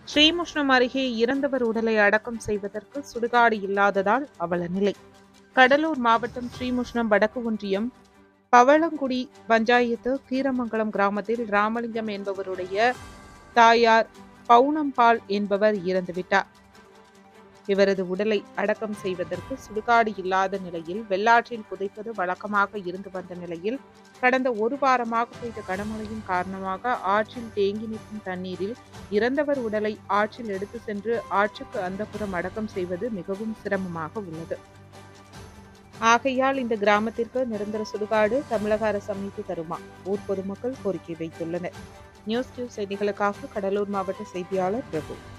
ஸ்ரீமுஷ்ணம் அருகே இறந்தவர் உடலை அடக்கம் செய்வதற்கு சுடுகாடு இல்லாததால் அவல நிலை கடலூர் மாவட்டம் ஸ்ரீமுஷ்ணம் வடக்கு ஒன்றியம் பவளங்குடி பஞ்சாயத்து கீரமங்கலம் கிராமத்தில் ராமலிங்கம் என்பவருடைய தாயார் பவுனம்பாள் என்பவர் இறந்துவிட்டார் இவரது உடலை அடக்கம் செய்வதற்கு சுடுகாடு இல்லாத நிலையில் வெள்ளாற்றில் புதைப்பது வழக்கமாக இருந்து வந்த நிலையில் கடந்த ஒரு வாரமாக பெய்த கனமழையின் காரணமாக ஆற்றில் தேங்கி நிற்கும் தண்ணீரில் இறந்தவர் உடலை ஆற்றில் எடுத்து சென்று ஆற்றுக்கு அந்தப்புறம் அடக்கம் செய்வது மிகவும் சிரமமாக உள்ளது ஆகையால் இந்த கிராமத்திற்கு நிரந்தர சுடுகாடு தமிழக அரசு அமைத்து தருமா ஊர் பொதுமக்கள் கோரிக்கை வைத்துள்ளனர் நியூஸ் டியூப் செய்திகளுக்காக கடலூர் மாவட்ட செய்தியாளர் பிரபு